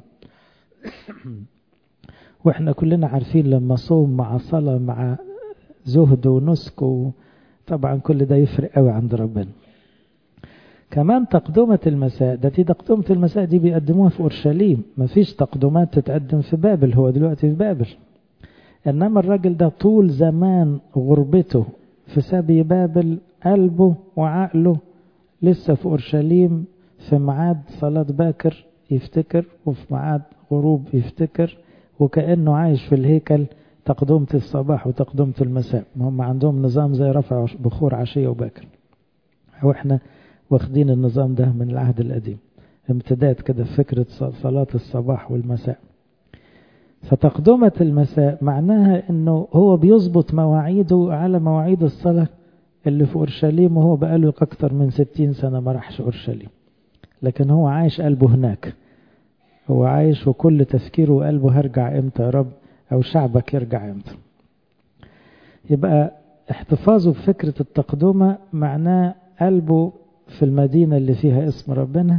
واحنا كلنا عارفين لما صوم مع صلاة مع زهد ونسك طبعا كل ده يفرق قوي عند ربنا كمان تقدمة المساء ده دي تقدمة المساء دي بيقدموها في أورشليم مفيش تقدمات تتقدم في بابل هو دلوقتي في بابل إنما الراجل ده طول زمان غربته في سبي بابل قلبه وعقله لسه في أورشليم في ميعاد صلاة باكر يفتكر وفي ميعاد غروب يفتكر وكأنه عايش في الهيكل تقدمة الصباح وتقدمة المساء هم عندهم نظام زي رفع بخور عشية وباكر واحنا واخدين النظام ده من العهد القديم امتداد كده فكرة صلاة الصباح والمساء فتقدمة المساء معناها انه هو بيظبط مواعيده على مواعيد الصلاة اللي في أورشليم وهو بقاله أكتر من ستين سنة ما راحش أورشليم لكن هو عايش قلبه هناك هو عايش وكل تفكيره وقلبه هرجع امتى يا رب أو شعبك يرجع امتى يبقى احتفاظه بفكرة التقدمة معناه قلبه في المدينة اللي فيها اسم ربنا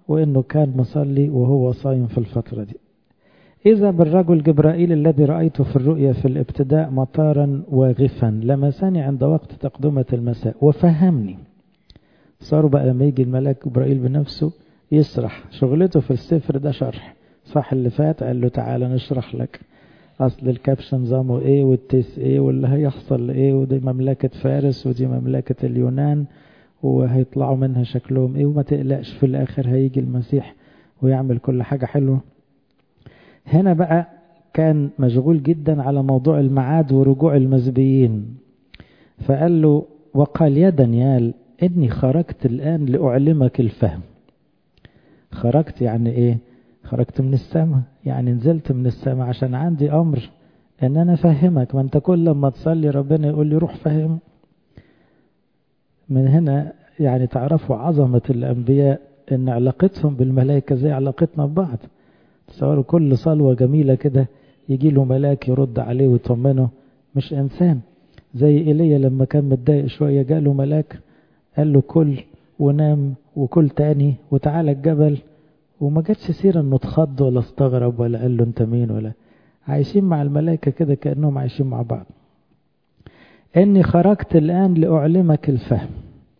وإنه كان مصلي وهو صايم في الفترة دي إذا بالرجل جبرائيل الذي رأيته في الرؤيا في الابتداء مطارا واغفا لمسني عند وقت تقدمة المساء وفهمني صاروا بقى لما يجي الملاك جبرائيل بنفسه يسرح شغلته في السفر ده شرح صح اللي فات قال له تعالى نشرح لك أصل الكبش نظامه إيه والتيس إيه واللي هيحصل إيه ودي مملكة فارس ودي مملكة اليونان وهيطلعوا منها شكلهم إيه وما تقلقش في الآخر هيجي المسيح ويعمل كل حاجة حلوة هنا بقى كان مشغول جدا على موضوع المعاد ورجوع المزبيين فقال له وقال يا دانيال إني خرجت الآن لأعلمك الفهم خرجت يعني إيه خرجت من السماء يعني نزلت من السماء عشان عندي أمر إن أنا أفهمك ما أنت كل لما تصلي ربنا يقول لي روح فهم من هنا يعني تعرفوا عظمة الأنبياء إن علاقتهم بالملائكة زي علاقتنا ببعض تصوروا كل صلوة جميلة كده يجي له ملاك يرد عليه ويطمنه مش إنسان زي إيليا لما كان متضايق شوية جاله ملاك قال له كل ونام وكل تاني وتعالى الجبل وما جاتش سيرة انه اتخض ولا استغرب ولا قال له انت مين ولا عايشين مع الملائكة كده كأنهم عايشين مع بعض اني خرجت الآن لأعلمك الفهم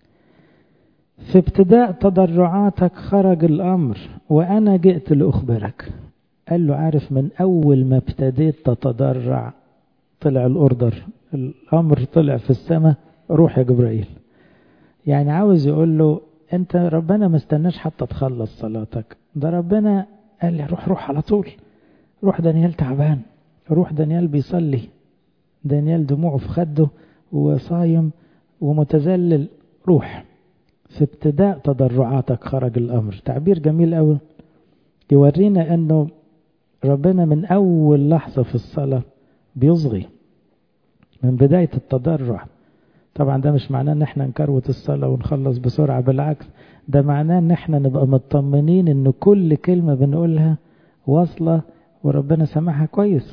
في ابتداء تضرعاتك خرج الأمر وأنا جئت لأخبرك قال له عارف من أول ما ابتديت تتضرع طلع الأوردر الأمر طلع في السماء روح يا جبرائيل يعني عاوز يقول له انت ربنا ما استناش حتى تخلص صلاتك ده ربنا قال لي روح روح على طول روح دانيال تعبان روح دانيال بيصلي دانيال دموعه في خده وصايم ومتذلل روح في ابتداء تضرعاتك خرج الأمر تعبير جميل قوي يورينا أنه ربنا من أول لحظة في الصلاة بيصغي من بداية التضرع طبعا ده مش معناه ان احنا نكروت الصلاة ونخلص بسرعة بالعكس ده معناه ان احنا نبقى مطمنين ان كل كلمة بنقولها واصلة وربنا سمعها كويس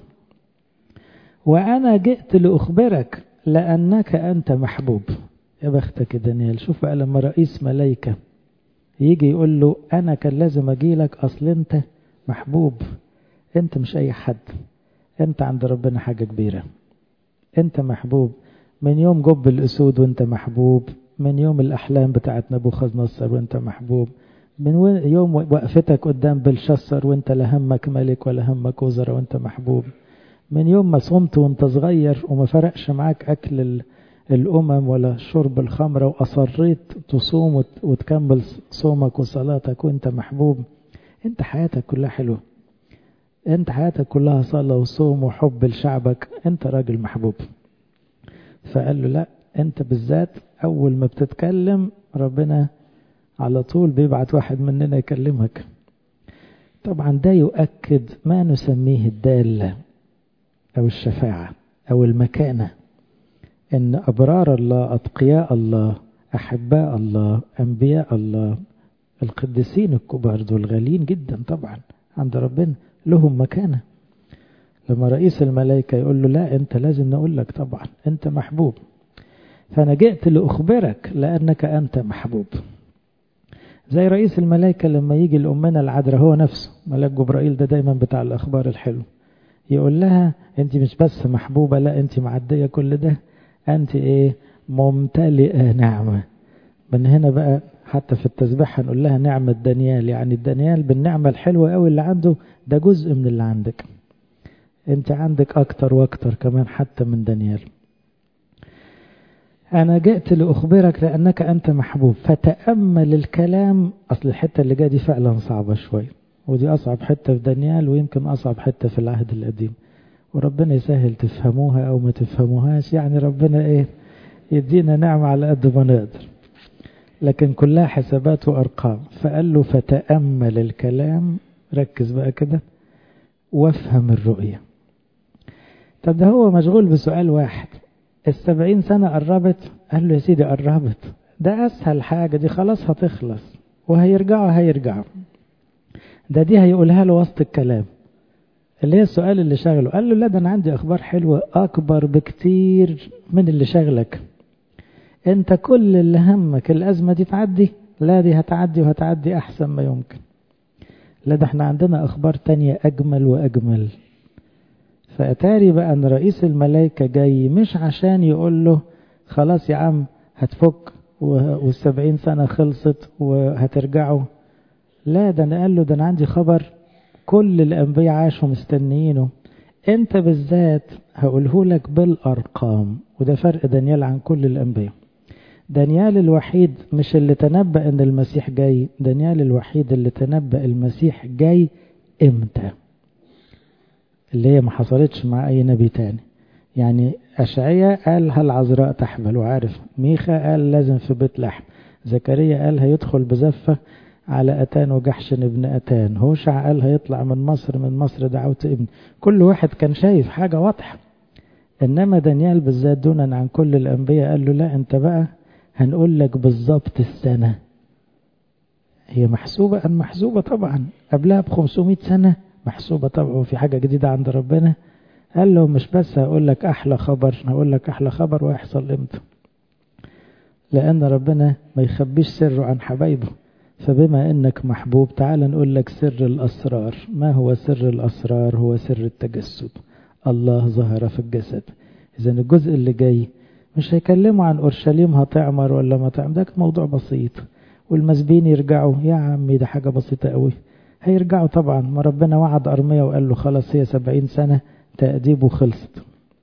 وانا جئت لاخبرك لانك انت محبوب يا بختك يا دانيال شوف بقى لما رئيس ملايكة يجي يقول له انا كان لازم اجي لك اصل انت محبوب انت مش اي حد انت عند ربنا حاجة كبيرة انت محبوب من يوم جب الأسود وانت محبوب من يوم الأحلام بتاعت نبوخذ نصر وانت محبوب من يوم وقفتك قدام بلشسر وانت لا همك ملك ولا همك وزراء وانت محبوب من يوم ما صمت وانت صغير وما فرقش معاك أكل الأمم ولا شرب الخمرة وأصريت تصوم وتكمل صومك وصلاتك وانت محبوب انت حياتك كلها حلوة انت حياتك كلها صلاة وصوم وحب لشعبك انت راجل محبوب فقال له لا انت بالذات اول ما بتتكلم ربنا على طول بيبعت واحد مننا يكلمك طبعا ده يؤكد ما نسميه الدالة او الشفاعة او المكانة ان ابرار الله اتقياء الله احباء الله انبياء الله القديسين الكبار دول غاليين جدا طبعا عند ربنا لهم مكانه لما رئيس الملائكة يقول له لا أنت لازم نقول لك طبعا أنت محبوب فأنا جئت لأخبرك لأنك أنت محبوب زي رئيس الملائكة لما يجي لأمنا العذراء هو نفسه ملاك جبرائيل ده دايما بتاع الأخبار الحلو يقول لها أنت مش بس محبوبة لا أنت معدية كل ده أنت إيه ممتلئة نعمة من هنا بقى حتى في التسبيح هنقول لها نعمة دانيال يعني الدانيال بالنعمة الحلوة قوي اللي عنده ده جزء من اللي عندك انت عندك اكتر واكتر كمان حتى من دانيال انا جئت لاخبرك لانك انت محبوب فتامل الكلام اصل الحته اللي جايه دي فعلا صعبه شويه ودي اصعب حته في دانيال ويمكن اصعب حته في العهد القديم وربنا يسهل تفهموها او ما تفهموهاش يعني ربنا ايه يدينا نعمه على قد ما نقدر لكن كلها حسابات وارقام فقال له فتامل الكلام ركز بقى كده وافهم الرؤيه طب ده هو مشغول بسؤال واحد السبعين سنة قربت قال له يا سيدي قربت ده أسهل حاجة دي خلاص هتخلص وهيرجعوا هيرجعوا ده دي هيقولها له وسط الكلام اللي هي السؤال اللي شغله قال له لا ده أنا عندي أخبار حلوة أكبر بكتير من اللي شغلك أنت كل اللي همك الأزمة دي تعدي لا دي هتعدي وهتعدي أحسن ما يمكن لا ده احنا عندنا أخبار تانية أجمل وأجمل فأتاري بقى أن رئيس الملائكة جاي مش عشان يقول له خلاص يا عم هتفك والسبعين سنة خلصت وهترجعوا لا ده أنا قال له ده أنا عندي خبر كل الأنبياء عاشوا مستنيينه أنت بالذات هقوله لك بالأرقام وده فرق دانيال عن كل الأنبياء دانيال الوحيد مش اللي تنبأ أن المسيح جاي دانيال الوحيد اللي تنبأ المسيح جاي إمتى اللي هي ما حصلتش مع أي نبي تاني يعني أشعية قال هل عذراء تحمل وعارف ميخا قال لازم في بيت لحم زكريا قال هيدخل بزفة على أتان وجحشن ابن أتان هوشع قال هيطلع من مصر من مصر دعوت ابن كل واحد كان شايف حاجة واضحة إنما دانيال بالذات دونا عن كل الأنبياء قال له لا أنت بقى هنقول لك بالظبط السنة هي محسوبة أم محسوبة طبعا قبلها ب 500 سنة محسوبة طبعا وفي حاجة جديدة عند ربنا قال له مش بس هقول لك أحلى خبر هقول لك أحلى خبر ويحصل إمتى لأن ربنا ما يخبيش سره عن حبايبه فبما أنك محبوب تعال نقول لك سر الأسرار ما هو سر الأسرار هو سر التجسد الله ظهر في الجسد إذا الجزء اللي جاي مش هيكلموا عن أورشليم هتعمر ولا ما تعمر ده موضوع بسيط والمسبين يرجعوا يا عمي ده حاجة بسيطة قوي هيرجعوا طبعا ما ربنا وعد أرمية وقال له خلاص هي سبعين سنة تأديبه خلصت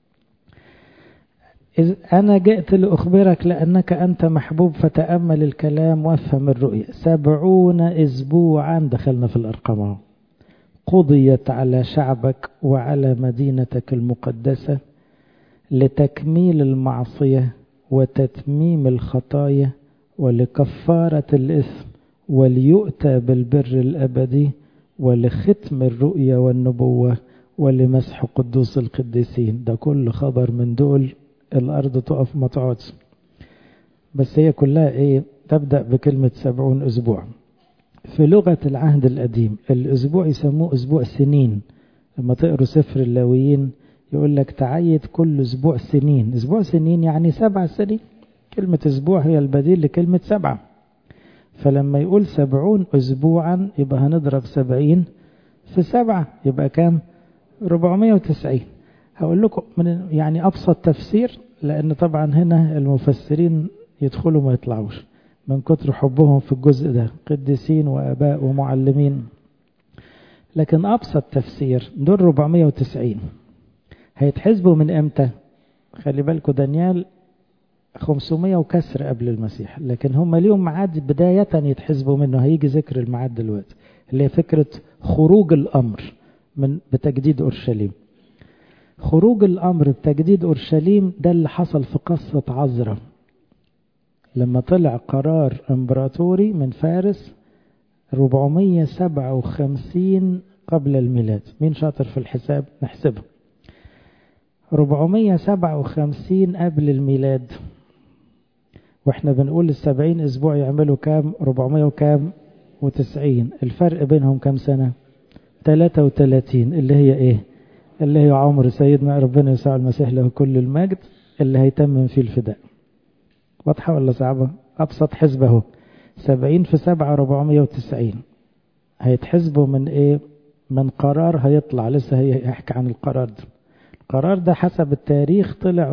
إذ أنا جئت لأخبرك لأنك أنت محبوب فتأمل الكلام وافهم الرؤية سبعون أسبوعا دخلنا في الأرقام قضيت على شعبك وعلى مدينتك المقدسة لتكميل المعصية وتتميم الخطايا ولكفارة الإثم وليؤتى بالبر الأبدي ولختم الرؤيا والنبوة ولمسح قدوس القديسين ده كل خبر من دول الأرض تقف ما تقعدش بس هي كلها إيه تبدأ بكلمة سبعون أسبوع في لغة العهد القديم الأسبوع يسموه أسبوع سنين لما تقروا سفر اللاويين يقول لك تعيد كل أسبوع سنين أسبوع سنين يعني سبع سنين كلمة أسبوع هي البديل لكلمة سبعة فلما يقول سبعون أسبوعا يبقى هنضرب سبعين في سبعة يبقى كام 490 هقول لكم من يعني أبسط تفسير لأن طبعا هنا المفسرين يدخلوا ما يطلعوش من كتر حبهم في الجزء ده قديسين وآباء ومعلمين لكن أبسط تفسير دول 490 هيتحسبوا من امتى خلي بالكم دانيال 500 وكسر قبل المسيح لكن هم ليهم ميعاد بداية يتحسبوا منه هيجي ذكر الميعاد دلوقتي اللي هي فكرة خروج الأمر من بتجديد أورشليم خروج الأمر بتجديد أورشليم ده اللي حصل في قصة عزرة لما طلع قرار امبراطوري من فارس 457 قبل الميلاد مين شاطر في الحساب نحسبه 457 قبل الميلاد واحنا بنقول السبعين اسبوع يعملوا كام 400 وكام وتسعين الفرق بينهم كام سنة 33 اللي هي ايه اللي هي عمر سيدنا ربنا يسوع المسيح له كل المجد اللي هيتمم فيه الفداء واضحة ولا صعبة أبسط حسبة اهو 70 في 7 490 هيتحسبوا من ايه من قرار هيطلع لسه هيحكي عن القرار ده القرار ده حسب التاريخ طلع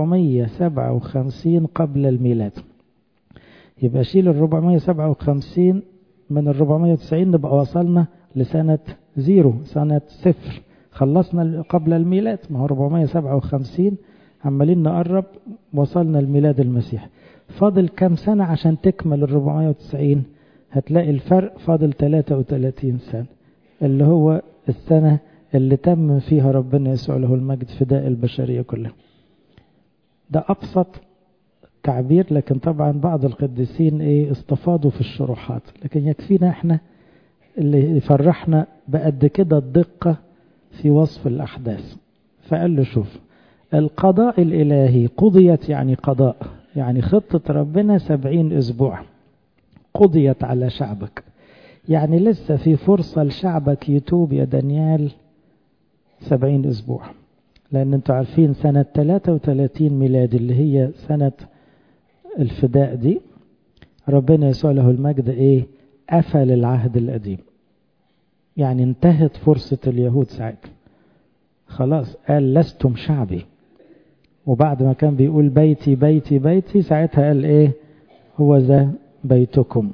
457 قبل الميلاد يبقى شيل ال 457 من ال 490 نبقى وصلنا لسنة زيرو سنة صفر خلصنا قبل الميلاد ما هو 457 عمالين نقرب وصلنا لميلاد المسيح فاضل كم سنة عشان تكمل ال 490 هتلاقي الفرق فاضل 33 سنة اللي هو السنة اللي تم فيها ربنا يسوع له المجد فداء البشرية كلها ده أبسط تعبير لكن طبعا بعض القديسين ايه استفاضوا في الشروحات لكن يكفينا احنا اللي يفرحنا بقد كده الدقة في وصف الأحداث فقال له شوف القضاء الإلهي قضيت يعني قضاء يعني خطة ربنا سبعين أسبوع قضيت على شعبك يعني لسه في فرصة لشعبك يتوب يا دانيال سبعين أسبوع لأن انتوا عارفين سنة 33 ميلادي اللي هي سنة الفداء دي ربنا يسوع له المجد ايه قفل العهد القديم يعني انتهت فرصة اليهود ساعتها خلاص قال لستم شعبي وبعد ما كان بيقول بيتي بيتي بيتي ساعتها قال ايه هو ذا بيتكم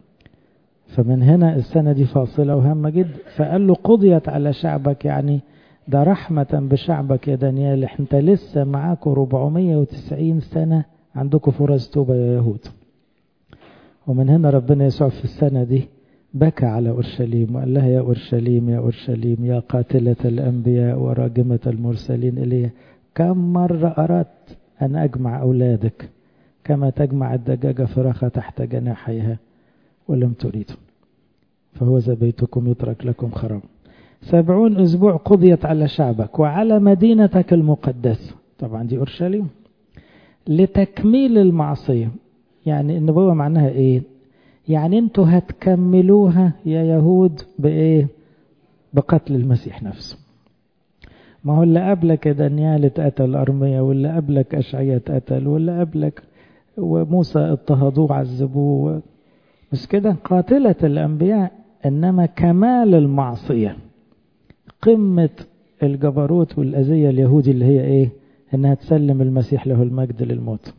فمن هنا السنة دي فاصلة وهامة جدا فقال له قضيت على شعبك يعني ده رحمة بشعبك يا دانيال انت لسه معاكم 490 سنة عندكم فرص توبة يا يهود ومن هنا ربنا يسوع في السنة دي بكى على أورشليم وقال لها يا أورشليم يا أورشليم يا قاتلة الأنبياء وراجمة المرسلين إليه كم مرة أردت أن أجمع أولادك كما تجمع الدجاجة فراخة تحت جناحيها ولم تريدوا فهو ذا بيتكم يترك لكم خراب سبعون أسبوع قضيت على شعبك وعلى مدينتك المقدسة طبعا دي أورشليم لتكميل المعصية يعني النبوة معناها إيه يعني انتوا هتكملوها يا يهود بإيه بقتل المسيح نفسه ما هو اللي قبلك دانيال اتقتل أرمية واللي قبلك أشعية اتقتل واللي قبلك وموسى اضطهدوه عذبوه مش كده قاتلة الأنبياء إنما كمال المعصية قمة الجبروت والأذية اليهودي اللي هي إيه إنها تسلم المسيح له المجد للموت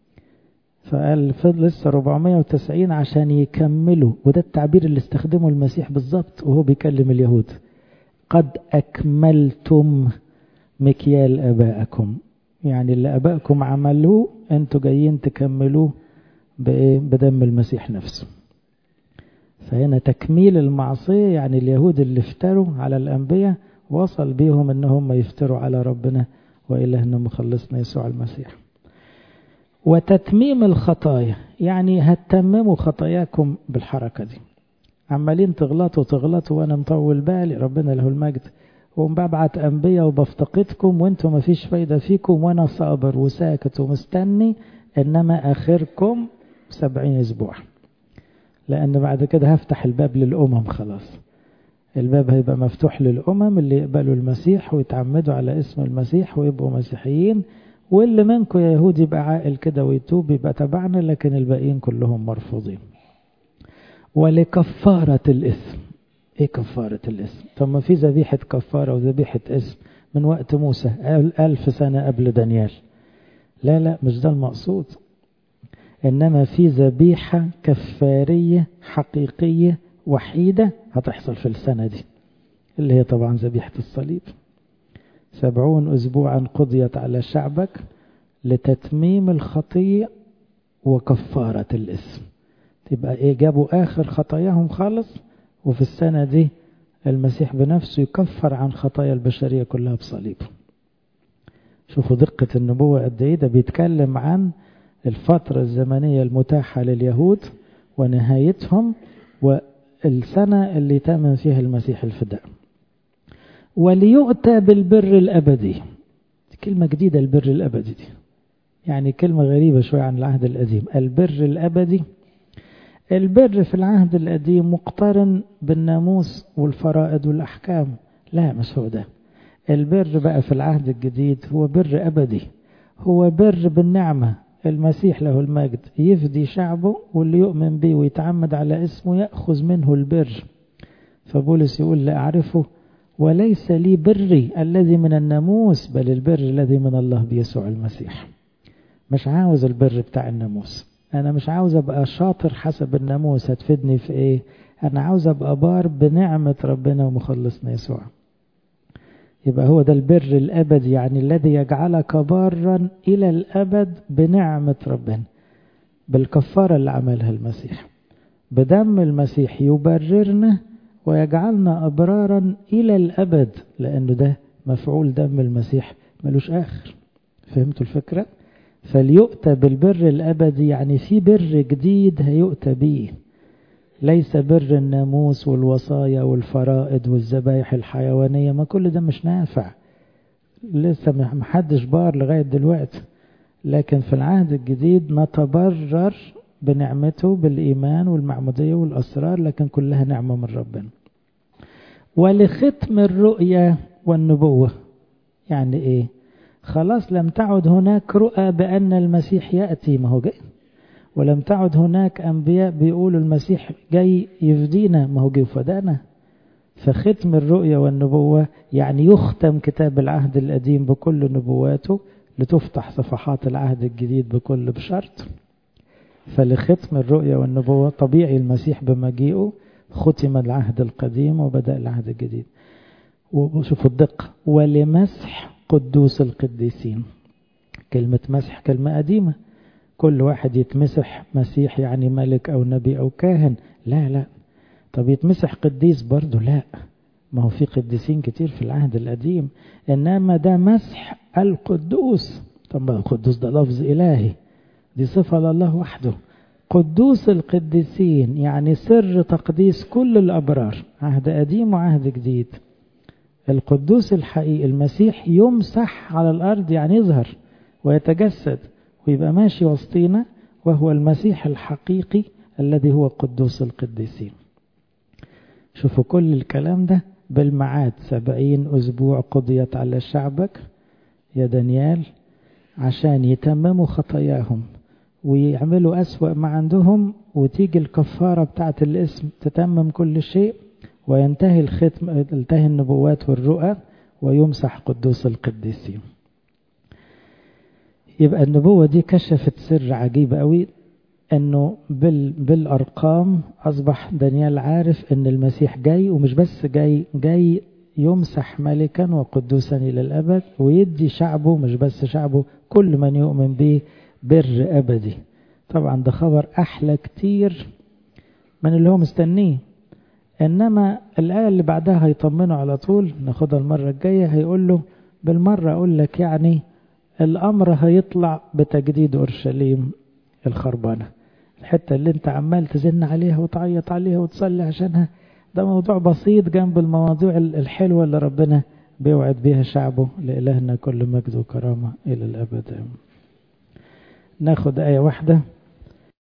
فقال فضل لسه 490 عشان يكملوا وده التعبير اللي استخدمه المسيح بالظبط وهو بيكلم اليهود قد أكملتم مكيال أبائكم يعني اللي أبائكم عملوه أنتوا جايين تكملوه بإيه بدم المسيح نفسه فهنا تكميل المعصية يعني اليهود اللي افتروا على الأنبياء وصل بيهم أنهم يفتروا على ربنا وإلهنا مخلصنا يسوع المسيح وتتميم الخطايا يعني هتتمموا خطاياكم بالحركة دي عمالين تغلطوا تغلطوا وانا مطول بالي ربنا له المجد وببعت انبياء وبفتقدكم وانتم ما فيش فايدة فيكم وانا صابر وساكت ومستني انما اخركم سبعين اسبوع لان بعد كده هفتح الباب للامم خلاص الباب هيبقى مفتوح للامم اللي يقبلوا المسيح ويتعمدوا على اسم المسيح ويبقوا مسيحيين واللي منكم يا يهود يبقى عاقل كده ويتوب يبقى تبعنا لكن الباقيين كلهم مرفوضين ولكفارة الإثم إيه كفارة الإثم طب ما في ذبيحة كفارة وذبيحة إثم من وقت موسى ألف سنة قبل دانيال لا لا مش ده المقصود إنما في ذبيحة كفارية حقيقية وحيدة هتحصل في السنة دي اللي هي طبعا ذبيحة الصليب سبعون أسبوعا قضيت على شعبك لتتميم الخطية وكفارة الإثم تبقى إيه جابوا آخر خطاياهم خالص وفي السنة دي المسيح بنفسه يكفر عن خطايا البشرية كلها بصليبه شوفوا دقة النبوة قد إيه ده بيتكلم عن الفترة الزمنية المتاحة لليهود ونهايتهم والسنة اللي تم فيها المسيح الفداء وليؤتى بالبر الأبدي كلمة جديدة البر الأبدي دي يعني كلمة غريبة شوية عن العهد القديم البر الأبدي البر في العهد القديم مقترن بالناموس والفرائض والأحكام لا مش هو ده البر بقى في العهد الجديد هو بر أبدي هو بر بالنعمة المسيح له المجد يفدي شعبه واللي يؤمن به ويتعمد على اسمه يأخذ منه البر فبولس يقول لا أعرفه وليس لي بري الذي من الناموس بل البر الذي من الله بيسوع المسيح مش عاوز البر بتاع الناموس انا مش عاوز ابقى شاطر حسب الناموس هتفيدني في ايه انا عاوز ابقى بار بنعمة ربنا ومخلصنا يسوع يبقى هو ده البر الابدي يعني الذي يجعلك بارا الى الابد بنعمة ربنا بالكفارة اللي عملها المسيح بدم المسيح يبررنا ويجعلنا أبرارا إلى الأبد لأنه ده مفعول دم المسيح ملوش آخر فهمتوا الفكرة؟ فليؤتى بالبر الأبدي يعني في بر جديد هيؤتى به ليس بر الناموس والوصايا والفرائض والذبايح الحيوانية ما كل ده مش نافع لسه محدش بار لغاية دلوقتي لكن في العهد الجديد نتبرر بنعمته بالإيمان والمعمودية والأسرار لكن كلها نعمة من ربنا ولختم الرؤيا والنبوة يعني إيه خلاص لم تعد هناك رؤى بأن المسيح يأتي ما هو جاي ولم تعد هناك أنبياء بيقولوا المسيح جاي يفدينا ما هو جه فدانا فختم الرؤيا والنبوة يعني يختم كتاب العهد القديم بكل نبواته لتفتح صفحات العهد الجديد بكل بشرط فلختم الرؤيا والنبوة طبيعي المسيح بمجيئه ختم العهد القديم وبدأ العهد الجديد وشوفوا الدقة ولمسح قدوس القديسين كلمة مسح كلمة قديمة كل واحد يتمسح مسيح يعني ملك أو نبي أو كاهن لا لا طب يتمسح قديس برضه لا ما هو في قديسين كتير في العهد القديم إنما ده مسح القدوس طب القدوس ده لفظ إلهي دي صفة لله وحده قدوس القديسين يعني سر تقديس كل الأبرار عهد قديم وعهد جديد القدوس الحقيقي المسيح يمسح على الأرض يعني يظهر ويتجسد ويبقى ماشي وسطينا وهو المسيح الحقيقي الذي هو قدوس القديسين شوفوا كل الكلام ده بالمعاد سبعين أسبوع قضيت على شعبك يا دانيال عشان يتمموا خطاياهم ويعملوا أسوأ ما عندهم وتيجي الكفارة بتاعت الاسم تتمم كل شيء وينتهي الختم تنتهي النبوات والرؤى ويمسح قدوس القديسين يبقى النبوة دي كشفت سر عجيب قوي انه بال بالارقام اصبح دانيال عارف ان المسيح جاي ومش بس جاي جاي يمسح ملكا وقدوسا الى الابد ويدي شعبه مش بس شعبه كل من يؤمن به بر ابدي طبعا ده خبر احلى كتير من اللي هو مستنيه انما الايه اللي بعدها هيطمنه على طول ناخدها المره الجايه هيقول له بالمره اقول لك يعني الامر هيطلع بتجديد اورشليم الخربانه الحته اللي انت عمال تزن عليها وتعيط عليها وتصلي عشانها ده موضوع بسيط جنب المواضيع الحلوه اللي ربنا بيوعد بيها شعبه لإلهنا كل مجد وكرامه الى الابد ناخد ايه واحده